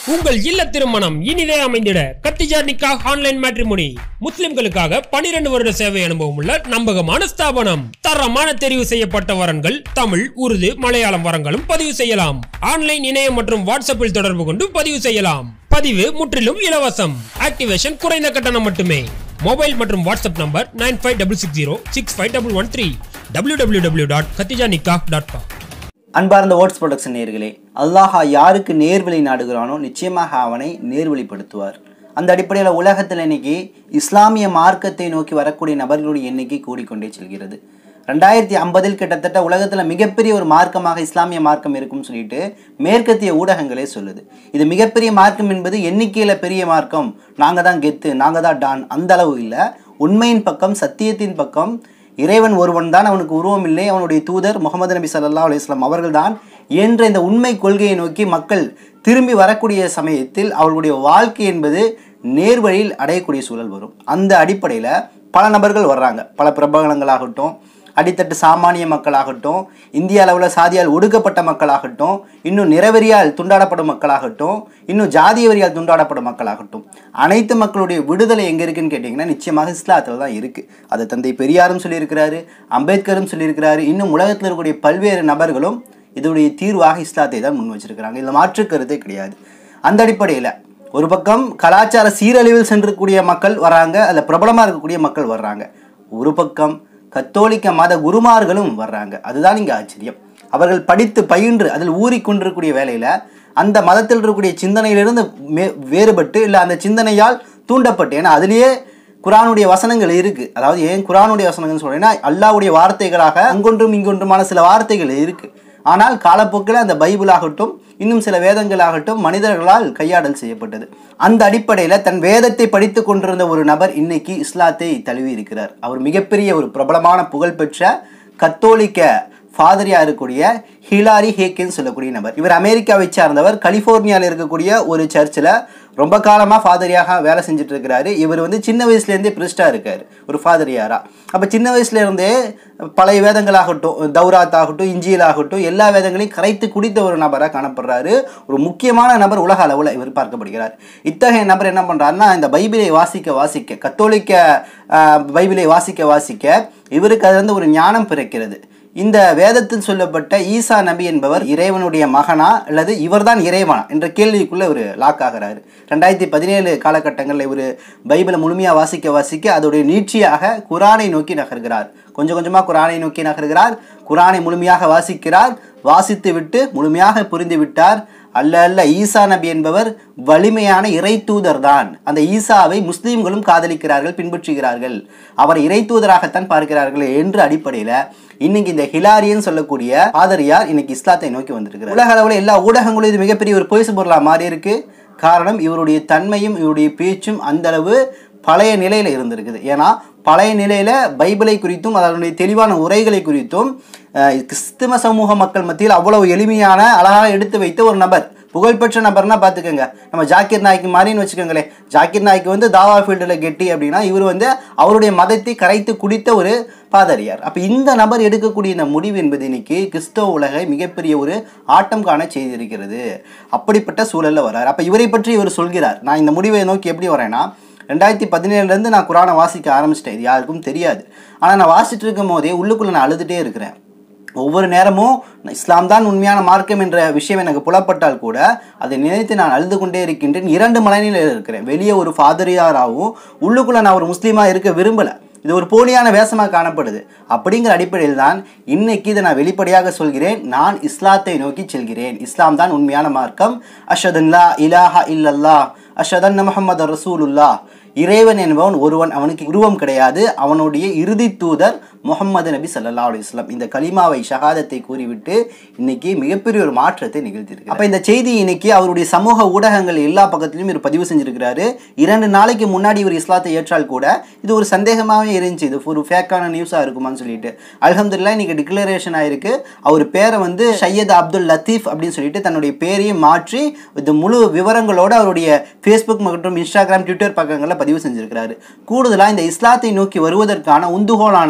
உங்கள் இல்ல திருமணம் இனிதே அமைந்திட கத்திஜா நிக்கா ஆன்லைன் மேட்ரிமோனி முஸ்லிம்களுக்காக 12 வருட சேவை அனுபவம் உள்ள நம்பகமான ஸ்தாபனம் தரமான தெரிவு செய்யப்பட்ட வரன்கள் தமிழ் உருது மலையாளம் வரங்களும் பதிவு செய்யலாம் ஆன்லைன் இணையம் மற்றும் வாட்ஸ்அப்பில் தொடர்பு கொண்டு பதிவு செய்யலாம் பதிவு முற்றிலும் இலவசம் ஆக்டிவேஷன் குறைந்த கட்டணம் மட்டுமே மொபைல் மற்றும் WhatsApp number nine five double six zero six five double one three W W W dot Khadija Nikah dot com அன்பார்ந்த ஓட்ஸ் ப்ரொடக்ஷன் நேர்களே அல்லாஹா யாருக்கு நேர்வழி நாடுகிறானோ நிச்சயமாக அவனை நேர்வழிப்படுத்துவார் அந்த அடிப்படையில் உலகத்தில் இன்னைக்கு இஸ்லாமிய மார்க்கத்தை நோக்கி வரக்கூடிய நபர்களுடைய எண்ணிக்கை கூடிக்கொண்டே செல்கிறது ரெண்டாயிரத்தி ஐம்பதில் கிட்டத்தட்ட உலகத்தில் மிகப்பெரிய ஒரு மார்க்கமாக இஸ்லாமிய மார்க்கம் இருக்கும்னு சொல்லிட்டு மேற்கத்திய ஊடகங்களே சொல்லுது இது மிகப்பெரிய மார்க்கம் என்பது எண்ணிக்கையில் பெரிய மார்க்கம் நாங்கள் தான் கெத்து நாங்கள் தான் டான் அந்த அளவு இல்லை உண்மையின் பக்கம் சத்தியத்தின் பக்கம் இறைவன் ஒருவன் தான் அவனுக்கு உருவம் இல்லை அவனுடைய தூதர் முகமது நபி ஸல்லல்லாஹு அலைஹி வஸல்லம் அவர்கள்தான் என்ற இந்த உண்மை கொள்கையை நோக்கி மக்கள் திரும்பி வரக்கூடிய சமயத்தில் அவர்களுடைய வாழ்க்கை என்பது நேர்வழியில் அடையக்கூடிய சூழல் வரும் அந்த அடிப்படையில் பல நபர்கள் வர்றாங்க பல பிரபலங்களாகட்டும் அடித்தட்டு சாமானிய மக்களாகட்டும் இந்திய அளவில் சாதியால் ஒடுக்கப்பட்ட மக்களாகட்டும் இன்னும் நிறவெறியால் துண்டாடப்படும் மக்களாகட்டும் இன்னும் ஜாதிய வரியால் துண்டாடப்படும் மக்களாகட்டும் அனைத்து மக்களுடைய விடுதலை எங்கே இருக்குன்னு கேட்டிங்கன்னா நிச்சயமாக இஸ்லாத்தில் தான் இருக்குது அதை தந்தை பெரியாரும் சொல்லியிருக்கிறாரு அம்பேத்கரும் சொல்லியிருக்கிறாரு இன்னும் உலகத்தில் இருக்கக்கூடிய பல்வேறு நபர்களும் இதோடைய தீர்வாக இஸ்லாத்தை தான் முன் வச்சிருக்கிறாங்க இதில் மாற்று கருத்தே கிடையாது அந்த அடிப்படையில் ஒரு பக்கம் கலாச்சார சீரழிவில் சென்றக்கூடிய மக்கள் வராங்க அதில் பிரபலமாக இருக்கக்கூடிய மக்கள் வர்றாங்க ஒரு பக்கம் கத்தோலிக்க மத குருமார்களும் வர்றாங்க அதுதான் இங்கே ஆச்சரியம் அவர்கள் படித்து பயின்று அதில் ஊறிக்கொண்டிருக்கக்கூடிய வேலையில் அந்த மதத்தில் இருக்கக்கூடிய சிந்தனையிலிருந்து மே வேறுபட்டு இல்லை அந்த சிந்தனையால் தூண்டப்பட்டு ஏன்னா அதுலேயே குரானுடைய வசனங்கள் இருக்குது அதாவது ஏன் குரானுடைய வசனங்கள்னு சொல்கிறேன்னா அல்லாவுடைய வார்த்தைகளாக அங்கொன்றும் இங்கொன்றுமான சில வார்த்தைகள் இருக்குது ஆனால் காலப்போக்கில் அந்த பைபிள் ஆகட்டும் இன்னும் சில வேதங்களாகட்டும் மனிதர்களால் கையாடல் செய்யப்பட்டது அந்த அடிப்படையில் தன் வேதத்தை படித்து கொண்டிருந்த ஒரு நபர் இன்னைக்கு இஸ்லாத்தை தழுவி இருக்கிறார் அவர் மிகப்பெரிய ஒரு பிரபலமான புகழ்பெற்ற கத்தோலிக்க ஃபாதரியா இருக்கக்கூடிய ஹிலாரி ஹேக்கேன்னு சொல்லக்கூடிய நபர் இவர் அமெரிக்காவை சார்ந்தவர் கலிஃபோர்னியாவில் இருக்கக்கூடிய ஒரு சர்ச்சில் ரொம்ப காலமாக ஃபாதரியாக வேலை செஞ்சுட்டு இருக்கிறாரு இவர் வந்து சின்ன வயசுலேருந்தே பிரிஸ்டாக இருக்கார் ஒரு ஃபாதரியாரா அப்போ சின்ன வயசுலேருந்தே பழைய வேதங்களாகட்டும் தௌராத் ஆகட்டும் இஞ்சியல் ஆகட்டும் எல்லா வேதங்களையும் கரைத்து குடித்த ஒரு நபராக காணப்படுறாரு ஒரு முக்கியமான நபர் உலக அளவில் இவர் பார்க்கப்படுகிறார் இத்தகைய நபர் என்ன பண்ணுறாருன்னா இந்த பைபிளை வாசிக்க வாசிக்க கத்தோலிக்க ஆஹ், பைபிளை வாசிக்க வாசிக்க இவருக்கு அது வந்து ஒரு ஞானம் பிறக்கிறது இந்த வேதத்தில் சொல்லப்பட்ட ஈசா நபி என்பவர் இறைவனுடைய மகனா அல்லது இவர்தான் இறைவனா என்ற கேள்விக்குள்ள இவர் லாக் ஆகிறாரு ரெண்டாயிரத்தி பதினேழு காலகட்டங்களில் இவர் பைபிளை முழுமையாக வாசிக்க வாசிக்க அதோடைய நீட்சியாக குரானை நோக்கி நகர்கிறார் கொஞ்சம் கொஞ்சமாக குரானை நோக்கி நகர்கிறார் குரானை முழுமையாக வாசிக்கிறார் வாசித்து விட்டு முழுமையாக புரிந்து விட்டார் அல்ல அல்ல ஈசா நபி என்பவர் வலிமையான இறை தூதர் தான் அந்த ஈசாவை முஸ்லீம்களும் காதலிக்கிறார்கள் பின்பற்றுகிறார்கள் அவர் இறை தூதராகத்தான் பார்க்கிறார்கள் என்ற அடிப்படையில் இன்னைக்கு இந்த ஹிலாரியன் சொல்லக்கூடிய ஆதரியார் இன்னைக்கு இஸ்லாத்தை நோக்கி வந்திருக்கிறார் உலக அளவில் எல்லா ஊடகங்களும் இது மிகப்பெரிய ஒரு பொய்சு பொருளாக மாறி இருக்கு காரணம் இவருடைய தன்மையும் இவருடைய பேச்சும் அந்த அளவு பழைய நிலையில் இருந்திருக்குது ஏன்னா பழைய நிலையில் பைபிளை குறித்தும் அதனுடைய தெளிவான உரைகளை குறித்தும் அஹ், கிறிஸ்தவ சமூக மக்கள் மத்தியில் அவ்வளவு எளிமையான அழகாக எடுத்து வைத்த ஒரு நபர் புகழ்பெற்ற நபர்னா பார்த்துக்கோங்க நம்ம ஜாக்கிர் நாய்க்கு மாதிரின்னு வச்சுக்கோங்களேன் ஜாக்கிர் நாய்க்கு வந்து தாவா ஃபீல்டில் கெட்டி அப்படின்னா இவர் வந்து அவருடைய மதத்தை கரைத்து குடித்த ஒரு பாதரியார் அப்போ இந்த நபர் எடுக்கக்கூடிய இந்த முடிவு என்பது இன்னைக்கு கிறிஸ்தவ உலகை மிகப்பெரிய ஒரு ஆட்டம் காண செய்திருக்கிறது அப்படிப்பட்ட சூழலில் வரார் அப்போ இவரை பற்றி இவர் சொல்கிறார் நான் இந்த முடிவை நோக்கி எப்படி வரேன்னா ரெண்டாயிரத்தி பதினேழுலேருந்து நான் குரானை வாசிக்க ஆரம்பிச்சிட்டேன் இது யாருக்கும் தெரியாது ஆனால் நான் வாசிட்டு இருக்கும் போதே உள்ளுக்குள்ளே நான் அழுதுகிட்டே இருக்கிறேன் ஒவ்வொரு நேரமும் இஸ்லாம் தான் உண்மையான மார்க்கம் என்ற விஷயம் எனக்கு புலப்பட்டால் கூட அதை நினைத்து நான் அழுது கொண்டே இருக்கின்றேன் இரண்டு மனநிலையில் இருக்கிறேன் வெளியே ஒரு ஃபாதரியாராகவும் உள்ளுக்குள்ளே நான் ஒரு முஸ்லீமாக இருக்க விரும்பலை இது ஒரு போலியான வேஷமாக காணப்படுது அப்படிங்கிற அடிப்படையில் தான் இன்னைக்கு இதை நான் வெளிப்படையாக சொல்கிறேன் நான் இஸ்லாத்தை நோக்கி செல்கிறேன் இஸ்லாம் தான் உண்மையான மார்க்கம் அஷதன்லா இலாஹா இல்லல்லா அஷதன் முஹம்மது ரசூலுல்லா இறைவன் என்பவன் ஒருவன் அவனுக்கு உருவம் கிடையாது அவனுடைய இறுதி தூதர் முகமது நபி ஸல்லல்லாஹு அலைஹி வஸல்லம் இந்த கலிமாவை ஷஹாதத்தை கூறிவிட்டு இன்னைக்கு மிகப்பெரிய ஒரு மாற்றத்தை நிகழ்த்தியிருக்கு அப்போ இந்த செய்தி இன்னைக்கு அவருடைய சமூக ஊடகங்கள் எல்லா பக்கத்திலும் இவர் பதிவு செஞ்சிருக்கிறாரு இரண்டு நாளைக்கு முன்னாடி இவர் இஸ்லாத்தை ஏற்றால் கூட இது ஒரு சந்தேகமாகவே இருந்துச்சு இது ஒரு ஃபேக்கான நியூஸாக இருக்குமான்னு சொல்லிட்டு அல்ஹம்துலில்லாஹ் இன்னைக்கு டிக்ளரேஷன் ஆயிருக்கு அவர் பேரை வந்து சையத் அப்துல் லத்தீஃப் அப்படின்னு சொல்லிட்டு தன்னுடைய பேரையும் மாற்றி இந்த முழு விவரங்களோட அவருடைய ஃபேஸ்புக் மற்றும் இன்ஸ்டாகிராம் ட்விட்டர் பக்கங்களில் பதிவு செஞ்சிருக்கிறாரு கூடுதலாக இந்த இஸ்லாத்தை நோக்கி வருவதற்கான உந்துகோலான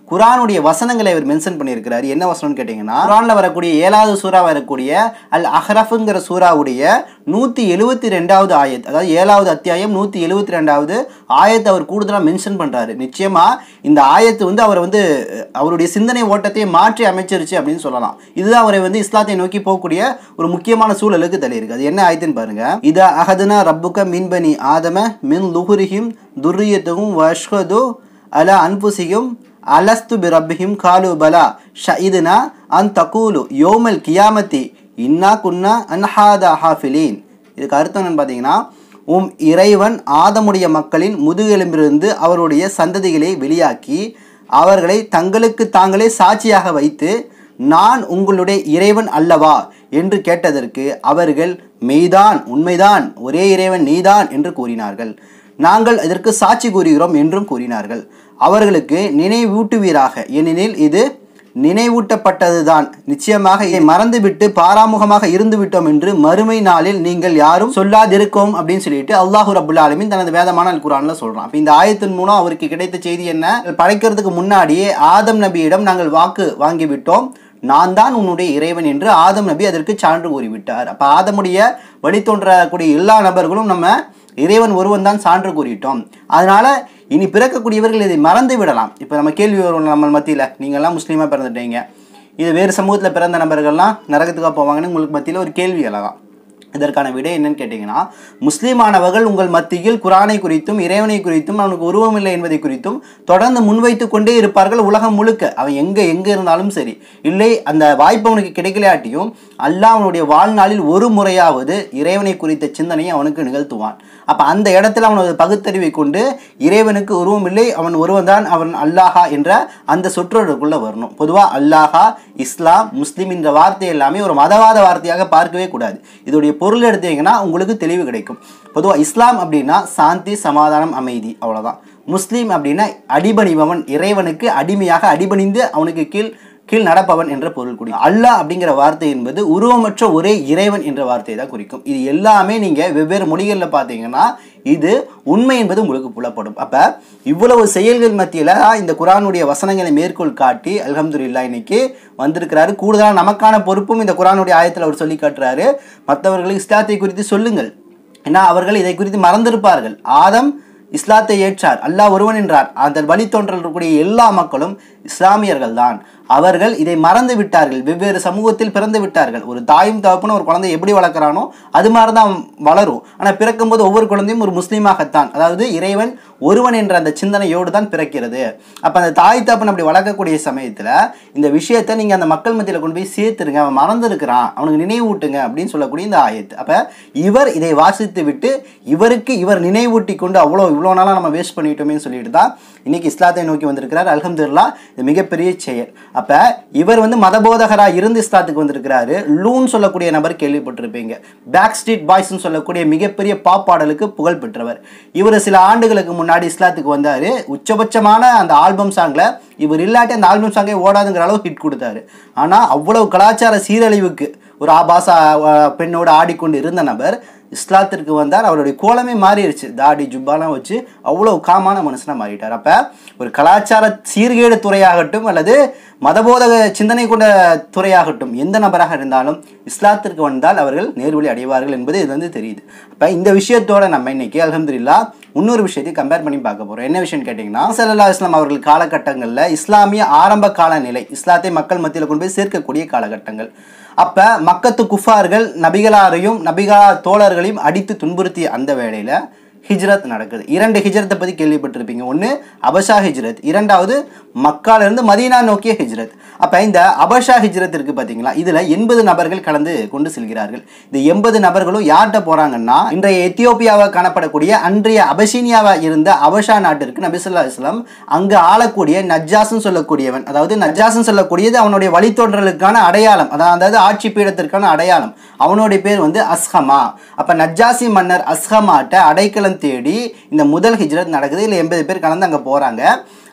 குரானுடைய வசனங்களை அவர் மென்ஷன் பண்ணியிருக்கிறார் என்ன வசனம்னு கேட்டிங்கன்னா குரானில் வரக்கூடிய ஏழாவது சூறா வரக்கூடிய அல் அஹ்ரஃபுங்கிற சூறாவுடைய நூற்றி எழுபத்தி ரெண்டாவது ஆயத் அதாவது ஏழாவது அத்தியாயம் நூற்றி எழுபத்தி ரெண்டாவது ஆயத்தை அவர் கூடுதலாக மென்ஷன் பண்ணுறாரு நிச்சயமாக இந்த ஆயத்து வந்து அவர் வந்து அஹ், அவருடைய சிந்தனை ஓட்டத்தை மாற்றி அமைச்சிருச்சு அப்படின்னு சொல்லலாம் இதுதான் அவரை வந்து இஸ்லாத்தை நோக்கி போகக்கூடிய ஒரு முக்கியமான சூழலுக்கு தள்ளியிருக்கு அது என்ன ஆயத்துன்னு பாருங்க இதா அஹதுனா ரப்புக மின்பனி ஆதம மின் லுஹுரிஹிம் துர்ரியத்துகும் வஷ்கது அல அன்புசியும் அலஸ்து பி ரப்பிஹிம் காலு பலா ஷஇதுனா அன் தகூலு யோமல் கியாமத்தி இன்னா குன்னா அன்ஹாதா ஹாஃபிலீன் இதுக்கு அர்த்தம் என்னன்னு பார்த்தீங்கன்னா உம் இறைவன் ஆதமுடைய மக்களின் முதுகெலும்பிலிருந்து அவருடைய சந்ததிகளை வெளியாக்கி அவர்களை தங்களுக்கு தாங்களே சாட்சியாக வைத்து நான் உங்களுடைய இறைவன் அல்லவா என்று கேட்டதற்கு அவர்கள் மெய்தான் உண்மைதான் ஒரே இறைவன் நீதான் என்று கூறினார்கள் நாங்கள் இதற்கு சாட்சி கூறுகிறோம் என்றும் கூறினார்கள் அவர்களுக்கு நினைவூட்டுவீராக ஏனெனில் இது நினைவூட்டப்பட்டதுதான் நிச்சயமாக இதை மறந்துவிட்டு பாராமுகமாக இருந்து விட்டோம் என்று மறுமை நாளில் நீங்கள் யாரும் சொல்லாதிருக்கோம் அப்படின்னு சொல்லிட்டு அல்லாஹு ரபுல் ஆலமின் தனது வேதமான அல் குரான்ல சொல்றான் அப்ப இந்த ஆயத்தின் மூலம் அவருக்கு கிடைத்த செய்தி என்ன படைக்கிறதுக்கு முன்னாடியே ஆதம் நபியிடம் நாங்கள் வாக்கு வாங்கிவிட்டோம் நான் தான் உன்னுடைய இறைவன் என்று ஆதம் நபி அதற்கு சான்று கூறிவிட்டார் அப்ப ஆதமுடைய வழித்தோன்றக்கூடிய எல்லா நபர்களும் நம்ம இறைவன் ஒருவன் தான் சான்று கூறிட்டோம் அதனால இனி பிறக்கக்கூடியவர்கள் இதை மறந்து விடலாம் இப்போ நம்ம கேள்வி வரும் நம்ம மத்தியில் நீங்கள்லாம் முஸ்லீமாக பிறந்துட்டீங்க இது வேறு சமூகத்தில் பிறந்த நபர்கள்லாம் நரகத்துக்காக போவாங்கன்னு உங்களுக்கு மத்தியில் ஒரு கேள்வி எழலாம் இதற்கான விடை என்னன்னு கேட்டிங்கன்னா முஸ்லீமானவர்கள் உங்கள் மத்தியில் குரானை குறித்தும் இறைவனை குறித்தும் அவனுக்கு உருவமில்லை என்பதை குறித்தும் தொடர்ந்து முன்வைத்து கொண்டே இருப்பார்கள் உலகம் முழுக்க அவன் எங்கே எங்கே இருந்தாலும் சரி இல்லை அந்த வாய்ப்பு அவனுக்கு கிடைக்கலையாட்டியும் அல்லாஹ் அவனுடைய வாழ்நாளில் ஒரு முறையாவது இறைவனை குறித்த சிந்தனையை அவனுக்கு நிகழ்த்துவான் அப்போ அந்த இடத்துல அவனது பகுத்தறிவை கொண்டு இறைவனுக்கு உருவம் இல்லை அவன் ஒருவன் தான் அவன் அல்லாஹா என்ற அந்த சொற்றொடருக்குள்ள வரணும் பொதுவாக அல்லாஹா இஸ்லாம் முஸ்லீம் என்ற வார்த்தை எல்லாமே ஒரு மதவாத வார்த்தையாக பார்க்கவே கூடாது இதோடைய பொருள் எடுத்தீங்கன்னா உங்களுக்கு தெளிவு கிடைக்கும் பொதுவாக இஸ்லாம் அப்படின்னா சாந்தி சமாதானம் அமைதி அவ்வளோதான் முஸ்லீம் அப்படின்னா அடிபணிபவன் இறைவனுக்கு அடிமையாக அடிபணிந்து அவனுக்கு கீழ் கீழ் நடப்பவன் என்ற பொருள் குறிக்கும் அல்லாஹ் அப்படிங்கிற வார்த்தை என்பது உருவமற்ற ஒரே இறைவன் என்ற வார்த்தையை தான் குறிக்கும் இது எல்லாமே நீங்கள் வெவ்வேறு மொழிகளில் பார்த்தீங்கன்னா இது உண்மை என்பது உங்களுக்கு புலப்படும் அப்போ இவ்வளவு செயல்கள் மத்தியில் இந்த குரானுடைய வசனங்களை மேற்கோள் காட்டி அல்ஹம்துலில்லா இன்னைக்கு வந்திருக்கிறாரு கூடுதலாக நமக்கான பொறுப்பும் இந்த குரானுடைய ஆயத்தில் அவர் சொல்லி காட்டுறாரு மற்றவர்களுக்கு இஸ்லாத்தை குறித்து சொல்லுங்கள் ஏன்னா அவர்கள் இதை குறித்து மறந்திருப்பார்கள் ஆதம் இஸ்லாத்தை ஏற்றார் அல்லாஹ் ஒருவன் என்றார் அதன் வழி தோன்றல் இருக்கக்கூடிய எல்லா மக்களும் இஸ்லாமியர்கள் தான் அவர்கள் இதை மறந்து விட்டார்கள் வெவ்வேறு சமூகத்தில் பிறந்து விட்டார்கள் ஒரு தாயும் தகப்பனும் ஒரு குழந்தை எப்படி வளர்க்குறானோ அது மாதிரி தான் வளரும் ஆனால் பிறக்கும்போது ஒவ்வொரு குழந்தையும் ஒரு முஸ்லீமாகத்தான் அதாவது இறைவன் ஒருவன் என்ற அந்த சிந்தனையோடு தான் பிறக்கிறது அப்போ அந்த தாய் தகப்பன் அப்படி வளர்க்கக்கூடிய சமயத்தில் இந்த விஷயத்தை நீங்கள் அந்த மக்கள் மத்தியில் கொண்டு போய் சேர்த்துருங்க அவன் மறந்துருக்கிறான் அவனுக்கு நினைவூட்டுங்க அப்படின்னு சொல்லக்கூடிய இந்த ஆயத்து அப்போ இவர் இதை வாசித்து விட்டு இவருக்கு இவர் நினைவூட்டி கொண்டு அவ்வளோ இவ்வளோ நாளாக நம்ம வேஸ்ட் பண்ணிட்டோமே சொல்லிட்டு தான் இன்னைக்கு இஸ்லாத்தை நோக்கி வந்திருக்கிறார் அல்ஹம்துல்லா இது மிகப்பெரிய செயல் அப்போ இவர் வந்து மதபோதகராக இருந்து இஸ்லாத்துக்கு வந்திருக்கிறாரு லூன் சொல்லக்கூடிய நபர் கேள்விப்பட்டிருப்பீங்க பேக் ஸ்ட்ரீட் பாய்ஸ்னு சொல்லக்கூடிய மிகப்பெரிய பாப் பாடலுக்கு புகழ் பெற்றவர் இவர் சில ஆண்டுகளுக்கு முன்னாடி இஸ்லாத்துக்கு வந்தார் உச்சபட்சமான அந்த ஆல்பம் சாங்கில் இவர் இல்லாட்டி அந்த ஆல்பம் சாங்கே ஓடாதுங்கிற அளவு ஹிட் கொடுத்தாரு ஆனால் அவ்வளவு கலாச்சார சீரழிவுக்கு ஒரு ஆபாச அஹ், பெண்ணோடு ஆடிக்கொண்டு இருந்த நபர் இஸ்லாத்திற்கு வந்தார் அவருடைய கோலமே மாறிடுச்சு தாடி ஜுப்பாலாம் வச்சு அவ்வளோ காமான மனுஷனாக மாறிட்டார் அப்போ ஒரு கலாச்சார சீர்கேடு துறையாகட்டும் அல்லது மதபோதக சிந்தனை கொண்ட துறையாகட்டும் எந்த நபராக இருந்தாலும் இஸ்லாத்திற்கு வந்தால் அவர்கள் நேர்வழி அடைவார்கள் என்பது இது வந்து தெரியுது அப்போ இந்த விஷயத்தோட நம்ம இன்னைக்கு அல்ஹம்துலில்லா இன்னொரு விஷயத்தை கம்பேர் பண்ணி பார்க்க போகிறோம் என்ன விஷயம்னு கேட்டிங்கன்னா சல்லா இஸ்லாம் அவர்கள் காலகட்டங்களில் இஸ்லாமிய ஆரம்ப கால நிலை இஸ்லாத்தை மக்கள் மத்தியில் கொண்டு போய் சேர்க்கக்கூடிய காலகட்டங்கள் அப்போ மக்கத்து குஃபார்கள் நபிகளாரையும் நபிகளா தோழர்களையும் அடித்து துன்புறுத்திய அந்த வேளையில் ஹிஜ்ரத் நடக்குது இரண்டு ஹிஜ்ரத்தை பற்றி கேள்விப்பட்டிருப்பீங்க ஒன்று அபஷா ஹிஜ்ரத் இரண்டாவது மக்காலிருந்து மதீனா நோக்கிய ஹிஜ்ரத் அப்போ இந்த அபஷா ஹிஜ்ரத் இருக்குது பார்த்தீங்களா இதில் எண்பது நபர்கள் கலந்து கொண்டு செல்கிறார்கள் இந்த எண்பது நபர்களும் யார்கிட்ட போகிறாங்கன்னா இன்றைய எத்தியோப்பியாவை காணப்படக்கூடிய அன்றைய அபசீனியாவா இருந்த அபஷா நாட்டிற்கு நபிசுல்லா இஸ்லாம் அங்கு ஆளக்கூடிய நஜ்ஜாஸ்ன்னு சொல்லக்கூடியவன் அதாவது நஜ்ஜாஸ்ன்னு சொல்லக்கூடியது அவனுடைய வழித்தோன்றலுக்கான அடையாளம் அதாவது ஆட்சி பீடத்திற்கான அடையாளம் அவனுடைய பேர் வந்து அஸ்ஹமா அப்போ நஜ்ஜாசி மன்னர் அஸ்ஹமாட்ட அடைக்கலம் தேடி இந்த முதல் ஹிஜ்ரத் நடக்குது இல்லை எண்பது பேர் கலந்து அங்கே போகிறாங்க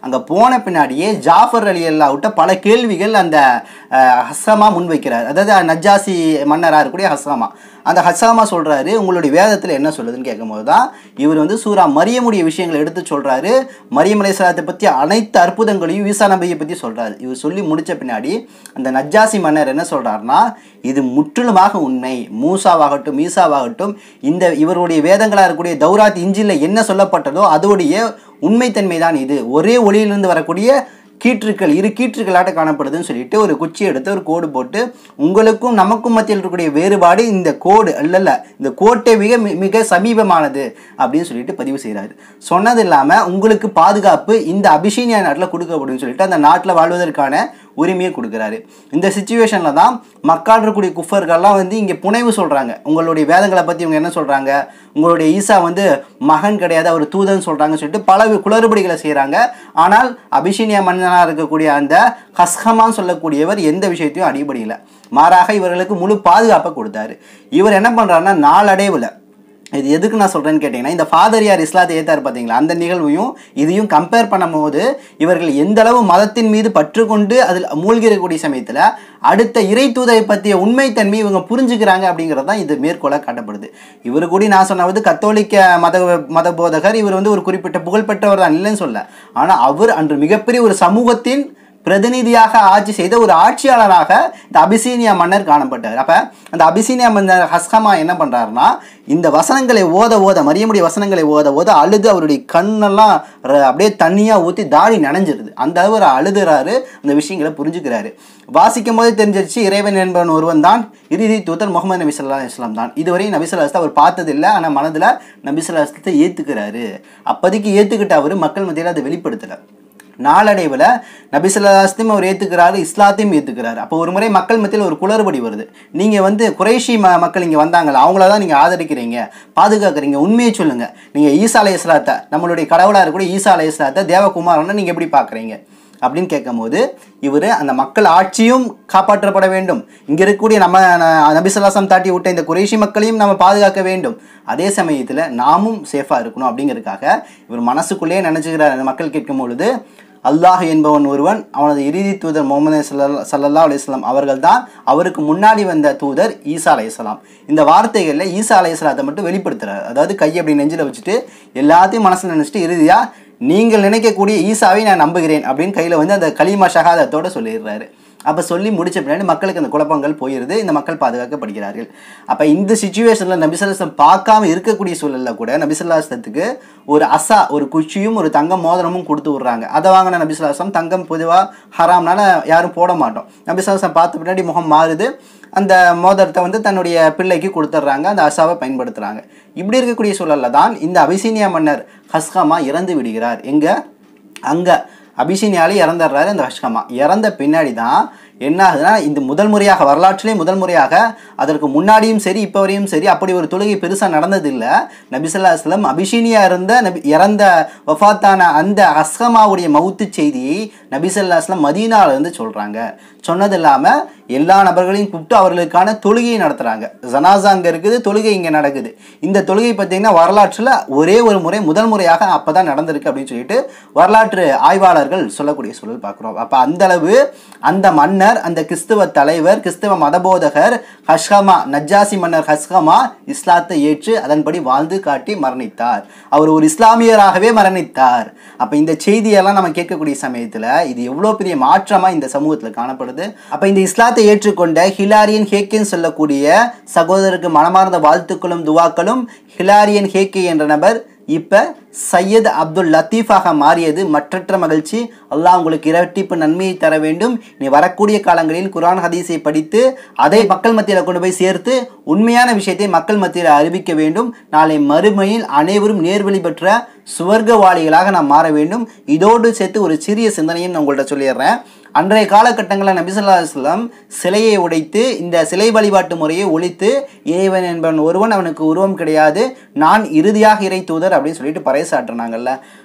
அங்கே போன பின்னாடியே ஜாஃபர் அலி அல்லாவிட்ட பல கேள்விகள் அந்த அஹ், ஹஸ்ஸாமா முன்வைக்கிறார் அதாவது நஜ்ஜாசி மன்னராக இருக்கக்கூடிய ஹஸ்ஸாமா அந்த ஹஸ்ஸாமா சொல்கிறாரு உங்களுடைய வேதத்தில் என்ன சொல்லுதுன்னு கேட்கும்போது தான் இவர் வந்து சூரா மரியமுடைய விஷயங்களை எடுத்து சொல்கிறாரு மரியம் அலைசலாத்தை பற்றி அனைத்து அற்புதங்களையும் ஈசா நபியை பற்றி சொல்கிறாரு இவர் சொல்லி முடித்த பின்னாடி அந்த நஜ்ஜாசி மன்னர் என்ன சொல்கிறாருன்னா இது முற்றிலுமாக உண்மை மூசாவாகட்டும் ஈசாவாகட்டும் இந்த இவருடைய வேதங்களாக இருக்கக்கூடிய தௌராத் இஞ்சில் என்ன சொல்லப்பட்டதோ அதோடைய உண்மைத்தன்மை தான் இது ஒரே ஒளியிலிருந்து வரக்கூடிய கீற்றுக்கள் இரு கீற்றுக்களாட்ட காணப்படுதுன்னு சொல்லிட்டு ஒரு குச்சி எடுத்து ஒரு கோடு போட்டு உங்களுக்கும் நமக்கும் மத்தியில் இருக்கக்கூடிய வேறுபாடு இந்த கோடு அல்லல்ல இந்த கோட்டை மிக மி- மிக சமீபமானது அப்படின்னு சொல்லிட்டு பதிவு செய்கிறாரு சொன்னது இல்லாமல் உங்களுக்கு பாதுகாப்பு இந்த அபிஷீனியா நாட்டில் கொடுக்கப்படும் சொல்லிட்டு அந்த நாட்டில் வாழ்வதற்கான உரிமையை கொடுக்குறாரு இந்த சுச்சுவேஷனில் தான் மக்கள் இருக்கக்கூடிய குஃபர்கள்லாம் வந்து இங்கே புனைவு சொல்கிறாங்க உங்களுடைய வேதங்களை பற்றி இவங்க என்ன சொல்கிறாங்க உங்களுடைய ஈசா வந்து மகன் கிடையாது அவர் தூதன் சொல்கிறாங்கன்னு சொல்லிட்டு பல குளறுபடிகளை செய்கிறாங்க ஆனால் அபிஷீனியா மன்னனாக இருக்கக்கூடிய அந்த ஹஸ்ஹமான்னு சொல்லக்கூடியவர் எந்த விஷயத்தையும் அடிபடியில் மாறாக இவர்களுக்கு முழு பாதுகாப்பை கொடுத்தாரு இவர் என்ன பண்ணுறாருன்னா நாளடைவில் இது எதுக்கு நான் சொல்கிறேன்னு கேட்டிங்கன்னா இந்த ஃபாதரியார் இஸ்லாத்தை ஏத்தார் பார்த்தீங்களா அந்த நிகழ்வையும் இதையும் கம்பேர் பண்ணும்போது இவர்கள் எந்த அளவு மதத்தின் மீது பற்று கொண்டு அதில் மூழ்கிடக்கூடிய சமயத்தில் அடுத்த இறை தூதரை பற்றிய உண்மைத்தன்மை இவங்க புரிஞ்சுக்கிறாங்க அப்படிங்கிறது தான் இது மேற்கோளாக காட்டப்படுது இவர் கூட நான் சொன்னது கத்தோலிக்க மத மத போதகர் இவர் வந்து ஒரு குறிப்பிட்ட புகழ்பெற்றவர் தான் இல்லைன்னு சொல்ல ஆனால் அவர் அன்று மிகப்பெரிய ஒரு சமூகத்தின் பிரதிநிதியாக ஆட்சி செய்த ஒரு ஆட்சியாளராக இந்த அபிசீனியா மன்னர் காணப்பட்டார் அப்போ அந்த அபிசீனியா மன்னர் ஹஸ்கமா என்ன பண்ணுறாருன்னா இந்த வசனங்களை ஓத ஓத மரியமுடைய வசனங்களை ஓத ஓத அழுது அவருடைய கண்ணெல்லாம் ர- அப்படியே தண்ணியாக ஊற்றி தாடி நனைஞ்சிருது அந்த அளவு அவர் அழுதுறாரு அந்த விஷயங்களை புரிஞ்சுக்கிறாரு வாசிக்கும் போதே தெரிஞ்சிருச்சு இறைவன் என்பவன் ஒருவன் தான் இறுதி தூதர் முகமது நபி ஸல்லல்லாஹு அலைஹி வஸல்லம் தான் இதுவரை நபி ஸல்லல்லாஹு அலைஹி வஸல்லம் அவர் பார்த்ததில்லை ஆனால் மனதில் நபி ஸல்லல்லாஹு அலைஹி வஸல்லத்தை ஏற்றுக்கிறாரு அப்போதைக்கு ஏற்றுக்கிட்ட அவர் மக்கள் மத்தியில் அதை வெளிப்படுத்தலை நாளடைவில் நபிசல்லாஸ்தையும் அவர் ஏற்றுக்கிறாரு இஸ்லாத்தையும் ஏற்றுக்கிறாரு அப்போ ஒரு முறை மக்கள் மத்தியில் ஒரு குளறுபடி வருது நீங்கள் வந்து குறைஷி ம மக்கள் இங்கே வந்தாங்களா அவங்கள தான் நீங்கள் ஆதரிக்கிறீங்க பாதுகாக்கிறீங்க உண்மையை சொல்லுங்கள் நீங்கள் ஈசா அலை இஸ்லாத்தை நம்மளுடைய கடவுளாக இருக்கக்கூடிய ஈசா அலை இஸ்லாத்தை தேவகுமாரனை நீங்கள் எப்படி பார்க்குறீங்க அப்படின்னு கேட்கும்போது இவர் அந்த மக்கள் ஆட்சியும் காப்பாற்றப்பட வேண்டும் இங்கே இருக்கக்கூடிய நம்ம ந- நபிசல்லாசம் தாட்டி விட்ட இந்த குறைஷி மக்களையும் நம்ம பாதுகாக்க வேண்டும் அதே சமயத்தில் நாமும் சேஃபாக இருக்கணும் அப்படிங்கிறதுக்காக இவர் மனசுக்குள்ளேயே நினச்சிக்கிறார் அந்த மக்கள் கேட்கும் பொழுது அல்லாஹ் என்பவன் ஒருவன் அவனது இறுதி தூதர் முகமது சல்லா சல்லல்லா அலையம் அவர்கள் தான் அவருக்கு முன்னாடி வந்த தூதர் ஈசா அலையாம் இந்த வார்த்தைகளில் ஈசா அலையாத்தை மட்டும் வெளிப்படுத்துறாரு அதாவது கையை அப்படி நெஞ்சில் வச்சுட்டு எல்லாத்தையும் மனசில் நினச்சிட்டு இறுதியாக நீங்கள் நினைக்கக்கூடிய ஈசாவை நான் நம்புகிறேன் அப்படின்னு கையில் வந்து அந்த கலிமா ஷஹாதத்தோட சொல்லிடுறாரு அப்போ சொல்லி முடிச்ச பின்னாடி மக்களுக்கு அந்த குழப்பங்கள் போயிடுது இந்த மக்கள் பாதுகாக்கப்படுகிறார்கள் அப்போ இந்த சுச்சுவேஷனில் நபிசல்லாஸ்லம் பார்க்காம இருக்கக்கூடிய சூழலில் கூட நபிசல்லாஸ்லத்துக்கு ஒரு அசா ஒரு குச்சியும் ஒரு தங்க மோதிரமும் கொடுத்து விட்றாங்க அதை வாங்கின நபிசல்லாஸ்லம் தங்கம் பொதுவாக ஹராம்னால யாரும் போட மாட்டோம் நபிசல்லாஸ்லம் பார்த்த பின்னாடி முகம் மாறுது அந்த மோதிரத்தை வந்து தன்னுடைய பிள்ளைக்கு கொடுத்துட்றாங்க அந்த அசாவை பயன்படுத்துகிறாங்க இப்படி இருக்கக்கூடிய சூழலில் தான் இந்த அபிசீனியா மன்னர் ஹஸ்கமா இறந்து விடுகிறார் எங்கே அங்கே அபிஷினியாலே இறந்துடுறாரு அந்த ஹஷ்கமா இறந்த பின்னாடி தான் என்ன ஆகுதுன்னா இந்த முதல் முறையாக வரலாற்றிலே முதல் முறையாக அதற்கு முன்னாடியும் சரி இப்போ வரையும் சரி அப்படி ஒரு தொழுகை பெருசாக நடந்ததில்லை நபிசல்லா அஸ்லம் அபிஷினியா இருந்த நபி இறந்த வஃபாத்தான அந்த ஹஸ்கமாவுடைய மவுத்து செய்தியை நபிசல்லா அஸ்லம் மதீனால இருந்து சொல்கிறாங்க சொன்னது இல்லாமல் எல்லா நபர்களையும் கூப்பிட்டு அவர்களுக்கான தொழுகையை நடத்துகிறாங்க ஜனாசா அங்கே இருக்குது தொழுகை இங்கே நடக்குது இந்த தொழுகை பார்த்தீங்கன்னா வரலாற்றில் ஒரே ஒரு முறை முதல் முறையாக அப்போ தான் நடந்திருக்கு அப்படின்னு சொல்லிட்டு வரலாற்று ஆய்வாளர்கள் சொல்லக்கூடிய சூழல் பார்க்குறோம் அப்போ அந்த அளவு அந்த மன்னர் அந்த கிறிஸ்துவ தலைவர் கிறிஸ்துவ மதபோதகர் ஹஷ்கமா நஜ்ஜாசி மன்னர் ஹஸ்கமா இஸ்லாத்தை ஏற்று அதன்படி வாழ்ந்து காட்டி மரணித்தார் அவர் ஒரு இஸ்லாமியராகவே மரணித்தார் அப்போ இந்த செய்தியெல்லாம் நம்ம கேட்கக்கூடிய சமயத்தில் இது எவ்வளோ பெரிய மாற்றமாக இந்த சமூகத்தில் காணப்படுது அப்போ இந்த இஸ்லாத்தை ஏற்றுக்கொண்ட ஹிலாரியன் ஹேக்கேன்னு சொல்லக்கூடிய சகோதரருக்கு மனமார்ந்த வாழ்த்துக்களும் துவாக்களும் ஹிலாரியன் ஹேக்கே என்ற நபர் இப்போ சையத் அப்துல் லத்தீஃபாக மாறியது மற்றற்ற மகிழ்ச்சி அல்லாஹ் உங்களுக்கு இரட்டிப்பு நன்மையை தர வேண்டும் நீ வரக்கூடிய காலங்களில் குர்ஆன் ஹதீஸை படித்து அதை மக்கள் மத்தியில் கொண்டு போய் சேர்த்து உண்மையான விஷயத்தை மக்கள் மத்தியில் அறிவிக்க வேண்டும் நாளை மறுமையில் அனைவரும் நேர்வழி பெற்ற சுவர்க்கவாளிகளாக நாம் மாற வேண்டும் இதோடு சேர்த்து ஒரு சிறிய சிந்தனையும் நான் உங்கள்கிட்ட சொல்லிடுறேன் அன்றைய காலகட்டங்களில் நபிசல்லா அலுவலம் சிலையை உடைத்து இந்த சிலை வழிபாட்டு முறையை ஒழித்து இறைவன் என்பவன் ஒருவன் அவனுக்கு உருவம் கிடையாது நான் இறுதியாக இறை தூதர் அப்படின்னு சொல்லிட்டு பறைசாற்றினாங்கல்ல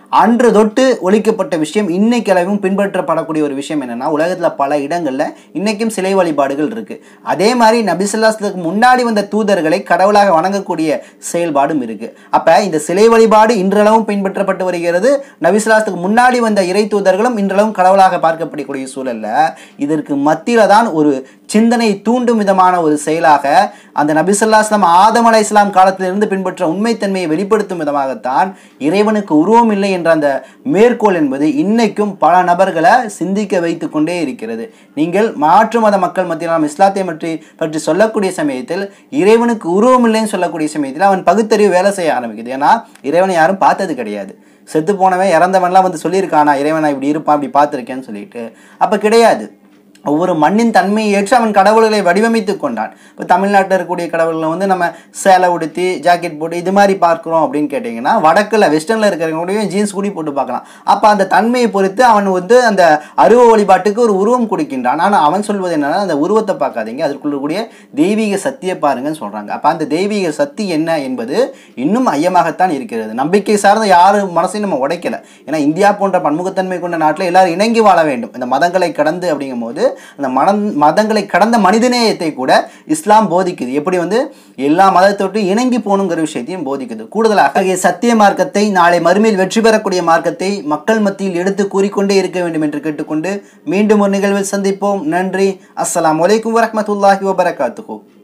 அன்று தொட்டு ஒழிக்கப்பட்ட விஷயம் இன்னைக்கு அளவும் பின்பற்றப்படக்கூடிய ஒரு விஷயம் என்னன்னா உலகத்தில் பல இடங்களில் இன்னைக்கும் சிலை வழிபாடுகள் இருக்கு அதே மாதிரி நபிசுல்லாஸ்லுக்கு முன்னாடி வந்த தூதர்களை கடவுளாக வணங்கக்கூடிய செயல்பாடும் இருக்கு அப்ப இந்த சிலை வழிபாடு இன்றளவும் பின்பற்றப்பட்டு வருகிறது நபிசுல்லாஸ்லுக்கு முன்னாடி வந்த இறை தூதர்களும் இன்றளவும் கடவுளாக பார்க்கப்படக்கூடிய சூழல்ல இதற்கு மத்தியில தான் ஒரு சிந்தனை தூண்டும் விதமான ஒரு செயலாக அந்த நபிசல்லாஸ்லாம் ஆதம் அலை இஸ்லாம் காலத்திலிருந்து பின்பற்ற உண்மைத்தன்மையை வெளிப்படுத்தும் விதமாகத்தான் இறைவனுக்கு உருவம் இல்லை என்ற அந்த மேற்கோள் என்பது இன்னைக்கும் பல நபர்களை சிந்திக்க வைத்து கொண்டே இருக்கிறது நீங்கள் மாற்று மத மக்கள் மத்தியில் நாம் இஸ்லாத்தை பற்றி பற்றி சொல்லக்கூடிய சமயத்தில் இறைவனுக்கு உருவம் இல்லைன்னு சொல்லக்கூடிய சமயத்தில் அவன் பகுத்தறிவு வேலை செய்ய ஆரம்பிக்குது ஏன்னா இறைவனை யாரும் பார்த்தது கிடையாது செத்து போனவன் இறந்தவன்லாம் வந்து சொல்லியிருக்கானா இறைவன் இப்படி இருப்பான் இப்படி பார்த்துருக்கேன்னு சொல்லிட்டு அப்போ கிடையாது ஒவ்வொரு மண்ணின் தன்மையை ஏற்று அவன் கடவுள்களை வடிவமைத்து கொண்டான் இப்போ தமிழ்நாட்டில் இருக்கக்கூடிய கடவுள்களை வந்து நம்ம சேலை உடுத்தி ஜாக்கெட் போட்டு இது மாதிரி பார்க்குறோம் அப்படின்னு கேட்டிங்கன்னா வடக்கில் வெஸ்டர்னில் இருக்கிறவங்களையும் ஜீன்ஸ் கூடி போட்டு பார்க்கலாம் அப்போ அந்த தன்மையை பொறுத்து அவன் வந்து அந்த அருவ வழிபாட்டுக்கு ஒரு உருவம் கொடுக்கின்றான் ஆனால் அவன் சொல்வது என்னன்னா அந்த உருவத்தை பார்க்காதீங்க அதற்குள்ள கூடிய தெய்வீக சக்தியை பாருங்கன்னு சொல்கிறாங்க அப்போ அந்த தெய்வீக சக்தி என்ன என்பது இன்னும் ஐயமாகத்தான் இருக்கிறது நம்பிக்கை சார்ந்த யார் மனசையும் நம்ம உடைக்கல ஏன்னா இந்தியா போன்ற பன்முகத்தன்மை கொண்ட நாட்டில் எல்லாரும் இணங்கி வாழ வேண்டும் இந்த மதங்களை கடந்து அப்படிங்கும் போது அந்த மனம் மதங்களை கடந்த மனிதநேயத்தை கூட இஸ்லாம் போதிக்குது எப்படி வந்து எல்லா மதத்தொட்டு இணங்கி போகணுங்கிற விஷயத்தையும் போதிக்குது கூடுதலாக அத்தகைய சத்திய மார்க்கத்தை நாளை மறுமையில் வெற்றி பெறக்கூடிய மார்க்கத்தை மக்கள் மத்தியில் எடுத்து கூறிக்கொண்டே இருக்க வேண்டும் என்று கேட்டுக்கொண்டு மீண்டும் ஒரு நிகழ்வில் சந்திப்போம் நன்றி அஸ்ஸலாமு அலைக்கும் வரஹ்மத்துல்லாஹி வபரகாத்துஹு